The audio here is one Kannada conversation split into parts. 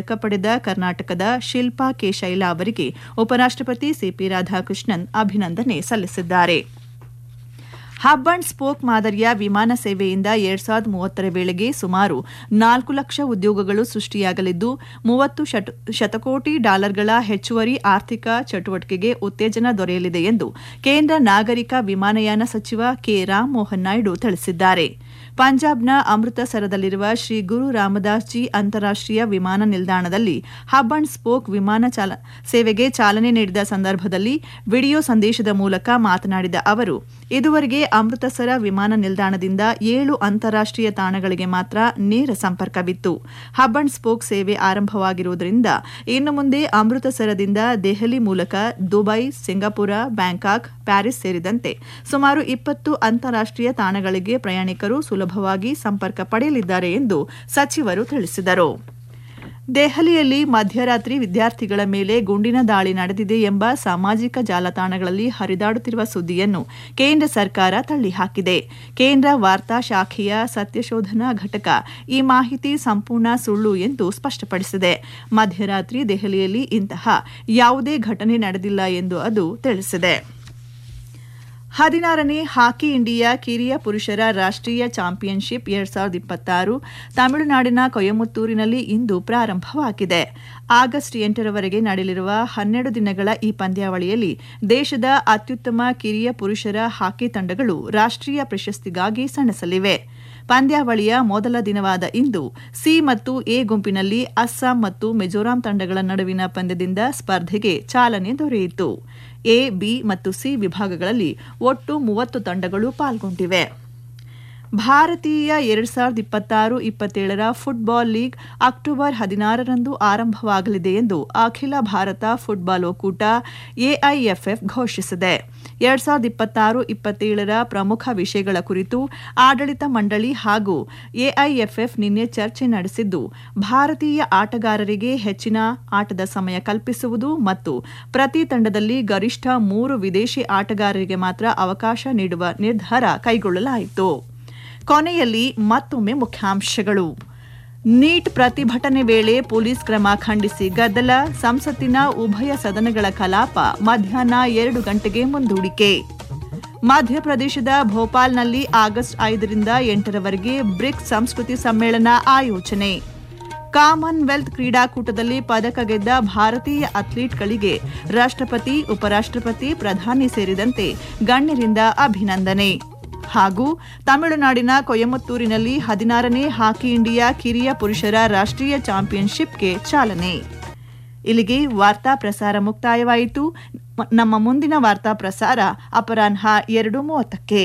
ಪದಕ ಪಡೆದ ಕರ್ನಾಟಕದ ಶಿಲ್ಪಾ ಕೆ ಶೈಲಾ ಅವರಿಗೆ ಉಪರಾಷ್ಟಪತಿ ಸಿಪಿ ರಾಧಾಕೃಷ್ಣನ್ ಅಭಿನಂದನೆ ಸಲ್ಲಿಸಿದ್ದಾರೆ ಹಬ್ ಅಂಡ್ ಸ್ಪೋಕ್ ಮಾದರಿಯ ವಿಮಾನ ಸೇವೆಯಿಂದ ಎರಡ್ ಸಾವಿರದ ಮೂವತ್ತರ ವೇಳೆಗೆ ಸುಮಾರು ನಾಲ್ಕು ಲಕ್ಷ ಉದ್ಯೋಗಗಳು ಸೃಷ್ಟಿಯಾಗಲಿದ್ದು ಮೂವತ್ತು ಶತಕೋಟಿ ಡಾಲರ್ಗಳ ಹೆಚ್ಚುವರಿ ಆರ್ಥಿಕ ಚಟುವಟಿಕೆಗೆ ಉತ್ತೇಜನ ದೊರೆಯಲಿದೆ ಎಂದು ಕೇಂದ್ರ ನಾಗರಿಕ ವಿಮಾನಯಾನ ಸಚಿವ ಕೆ ರಾಮಮೋಹನ್ ನಾಯ್ಡು ತಿಳಿಸಿದ್ದಾರೆ ಪಂಜಾಬ್ನ ಅಮೃತಸರದಲ್ಲಿರುವ ಶ್ರೀ ಗುರು ರಾಮದಾಸ್ ಜಿ ಅಂತಾರಾಷ್ಟೀಯ ವಿಮಾನ ನಿಲ್ದಾಣದಲ್ಲಿ ಹಬ್ ಅಂಡ್ ಸ್ಪೋಕ್ ವಿಮಾನ ಸೇವೆಗೆ ಚಾಲನೆ ನೀಡಿದ ಸಂದರ್ಭದಲ್ಲಿ ವಿಡಿಯೋ ಸಂದೇಶದ ಮೂಲಕ ಮಾತನಾಡಿದ ಅವರು ಇದುವರೆಗೆ ಅಮೃತಸರ ವಿಮಾನ ನಿಲ್ದಾಣದಿಂದ ಏಳು ಅಂತಾರಾಷ್ಟೀಯ ತಾಣಗಳಿಗೆ ಮಾತ್ರ ನೇರ ಸಂಪರ್ಕವಿತ್ತು ಹಬ್ ಅಂಡ್ ಸ್ಪೋಕ್ ಸೇವೆ ಆರಂಭವಾಗಿರುವುದರಿಂದ ಇನ್ನು ಮುಂದೆ ಅಮೃತಸರದಿಂದ ದೆಹಲಿ ಮೂಲಕ ದುಬೈ ಸಿಂಗಾಪುರ ಬ್ಯಾಂಕಾಕ್ ಪ್ಯಾರಿಸ್ ಸೇರಿದಂತೆ ಸುಮಾರು ಇಪ್ಪತ್ತು ಅಂತಾರಾಷ್ಟೀಯ ತಾಣಗಳಿಗೆ ಪ್ರಯಾಣಿಕರು ಸುಲಭವಾಗಿ ಸಂಪರ್ಕ ಪಡೆಯಲಿದ್ದಾರೆ ಎಂದು ಸಚಿವರು ತಿಳಿಸಿದರು ದೆಹಲಿಯಲ್ಲಿ ಮಧ್ಯರಾತ್ರಿ ವಿದ್ಯಾರ್ಥಿಗಳ ಮೇಲೆ ಗುಂಡಿನ ದಾಳಿ ನಡೆದಿದೆ ಎಂಬ ಸಾಮಾಜಿಕ ಜಾಲತಾಣಗಳಲ್ಲಿ ಹರಿದಾಡುತ್ತಿರುವ ಸುದ್ದಿಯನ್ನು ಕೇಂದ್ರ ಸರ್ಕಾರ ತಳ್ಳಿಹಾಕಿದೆ ಕೇಂದ್ರ ವಾರ್ತಾ ಶಾಖೆಯ ಸತ್ಯಶೋಧನಾ ಘಟಕ ಈ ಮಾಹಿತಿ ಸಂಪೂರ್ಣ ಸುಳ್ಳು ಎಂದು ಸ್ಪಷ್ಟಪಡಿಸಿದೆ ಮಧ್ಯರಾತ್ರಿ ದೆಹಲಿಯಲ್ಲಿ ಇಂತಹ ಯಾವುದೇ ಘಟನೆ ನಡೆದಿಲ್ಲ ಎಂದು ಅದು ತಿಳಿಸಿದೆ ಹದಿನಾರನೇ ಹಾಕಿ ಇಂಡಿಯಾ ಕಿರಿಯ ಪುರುಷರ ರಾಷ್ಟೀಯ ಚಾಂಪಿಯನ್ಶಿಪ್ ಎರಡ್ ಸಾವಿರದ ಇಪ್ಪತ್ತಾರು ತಮಿಳುನಾಡಿನ ಕೊಯಮತ್ತೂರಿನಲ್ಲಿ ಇಂದು ಪ್ರಾರಂಭವಾಗಿದೆ ಆಗಸ್ಟ್ ಎಂಟರವರೆಗೆ ನಡೆಯಲಿರುವ ಹನ್ನೆರಡು ದಿನಗಳ ಈ ಪಂದ್ಯಾವಳಿಯಲ್ಲಿ ದೇಶದ ಅತ್ಯುತ್ತಮ ಕಿರಿಯ ಪುರುಷರ ಹಾಕಿ ತಂಡಗಳು ರಾಷ್ಟೀಯ ಪ್ರಶಸ್ತಿಗಾಗಿ ಸೆಣಸಲಿವೆ ಪಂದ್ಯಾವಳಿಯ ಮೊದಲ ದಿನವಾದ ಇಂದು ಸಿ ಮತ್ತು ಎ ಗುಂಪಿನಲ್ಲಿ ಅಸ್ಸಾಂ ಮತ್ತು ಮಿಜೋರಾಂ ತಂಡಗಳ ನಡುವಿನ ಪಂದ್ಯದಿಂದ ಸ್ಪರ್ಧೆಗೆ ಚಾಲನೆ ದೊರೆಯಿತು ಎ ಬಿ ಮತ್ತು ಸಿ ವಿಭಾಗಗಳಲ್ಲಿ ಒಟ್ಟು ಮೂವತ್ತು ತಂಡಗಳು ಪಾಲ್ಗೊಂಡಿವೆ ಭಾರತೀಯ ಎರಡ್ ಸಾವಿರದ ಇಪ್ಪತ್ತಾರು ಇಪ್ಪತ್ತೇಳರ ಫುಟ್ಬಾಲ್ ಲೀಗ್ ಅಕ್ಟೋಬರ್ ಹದಿನಾರರಂದು ಆರಂಭವಾಗಲಿದೆ ಎಂದು ಅಖಿಲ ಭಾರತ ಫುಟ್ಬಾಲ್ ಒಕ್ಕೂಟ ಎಐಎಫ್ಎಫ್ ಘೋಷಿಸಿದೆ ಎರಡ್ ಸಾವಿರದ ಇಪ್ಪತ್ತಾರು ಇಪ್ಪತ್ತೇಳರ ಪ್ರಮುಖ ವಿಷಯಗಳ ಕುರಿತು ಆಡಳಿತ ಮಂಡಳಿ ಹಾಗೂ ಎಐಎಫ್ಎಫ್ ನಿನ್ನೆ ಚರ್ಚೆ ನಡೆಸಿದ್ದು ಭಾರತೀಯ ಆಟಗಾರರಿಗೆ ಹೆಚ್ಚಿನ ಆಟದ ಸಮಯ ಕಲ್ಪಿಸುವುದು ಮತ್ತು ಪ್ರತಿ ತಂಡದಲ್ಲಿ ಗರಿಷ್ಠ ಮೂರು ವಿದೇಶಿ ಆಟಗಾರರಿಗೆ ಮಾತ್ರ ಅವಕಾಶ ನೀಡುವ ನಿರ್ಧಾರ ಕೈಗೊಳ್ಳಲಾಯಿತು ಕೊನೆಯಲ್ಲಿ ಮತ್ತೊಮ್ಮೆ ಮುಖ್ಯಾಂಶಗಳು ನೀಟ್ ಪ್ರತಿಭಟನೆ ವೇಳೆ ಪೊಲೀಸ್ ಕ್ರಮ ಖಂಡಿಸಿ ಗದ್ದಲ ಸಂಸತ್ತಿನ ಉಭಯ ಸದನಗಳ ಕಲಾಪ ಮಧ್ಯಾಹ್ನ ಎರಡು ಗಂಟೆಗೆ ಮುಂದೂಡಿಕೆ ಮಧ್ಯಪ್ರದೇಶದ ಭೋಪಾಲ್ನಲ್ಲಿ ಆಗಸ್ಟ್ ಐದರಿಂದ ಎಂಟರವರೆಗೆ ಬ್ರಿಕ್ಸ್ ಸಂಸ್ಕೃತಿ ಸಮ್ಮೇಳನ ಆಯೋಜನೆ ಕಾಮನ್ವೆಲ್ತ್ ಕ್ರೀಡಾಕೂಟದಲ್ಲಿ ಪದಕ ಗೆದ್ದ ಭಾರತೀಯ ಅಥ್ಲೀಟ್ಗಳಿಗೆ ರಾಷ್ಟ್ರಪತಿ ಉಪರಾಷ್ಟ್ರಪತಿ ಪ್ರಧಾನಿ ಸೇರಿದಂತೆ ಗಣ್ಯರಿಂದ ಅಭಿನಂದನೆ ಹಾಗೂ ತಮಿಳುನಾಡಿನ ಕೊಯಮತ್ತೂರಿನಲ್ಲಿ ಹದಿನಾರನೇ ಹಾಕಿ ಇಂಡಿಯಾ ಕಿರಿಯ ಪುರುಷರ ರಾಷ್ಟೀಯ ಚಾಂಪಿಯನ್ಶಿಪ್ಗೆ ಚಾಲನೆ ಇಲ್ಲಿಗೆ ವಾರ್ತಾ ಪ್ರಸಾರ ಮುಕ್ತಾಯವಾಯಿತು ನಮ್ಮ ಮುಂದಿನ ವಾರ್ತಾ ಪ್ರಸಾರ ಅಪರಾಹ್ನ ಎರಡು ಮೂವತ್ತಕ್ಕೆ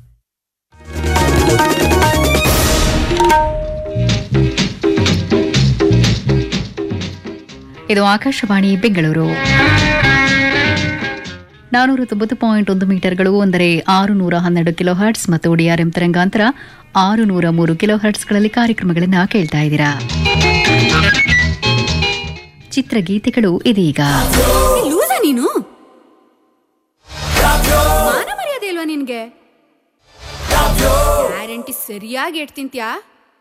ಇದು ಆಕಾಶವಾಣಿ ಬೆಂಗಳೂರು ನಾನೂರ ತೊಂಬತ್ತು ಪಾಯಿಂಟ್ ಒಂದು ಮೀಟರ್ಗಳು ಅಂದರೆ ಆರು ನೂರ ಹನ್ನೆರಡು ಕಿಲೋ ಹರ್ಟ್ಸ್ ಮತ್ತು ಡಿಆರ್ಎಂ ತರಂಗಾಂತರ ಆರು ನೂರ ಮೂರು ಕಿಲೋ ಹರ್ಟ್ಸ್ಗಳಲ್ಲಿ ಕಾರ್ಯಕ್ರಮಗಳನ್ನು ಕೇಳ್ತಾ ಇದ್ದೀರಾ ಚಿತ್ರಗೀತೆಗಳು ಇದೀಗ ಲೂಸ ನೀನು ಮಾನ ಮರ್ಯಾದೆ ಇಲ್ವಾ ನಿನ್ಗೆ ಗ್ಯಾರಂಟಿ ಸರಿಯಾಗಿ ಎಟ್ ತಿಂತ್ಯಾ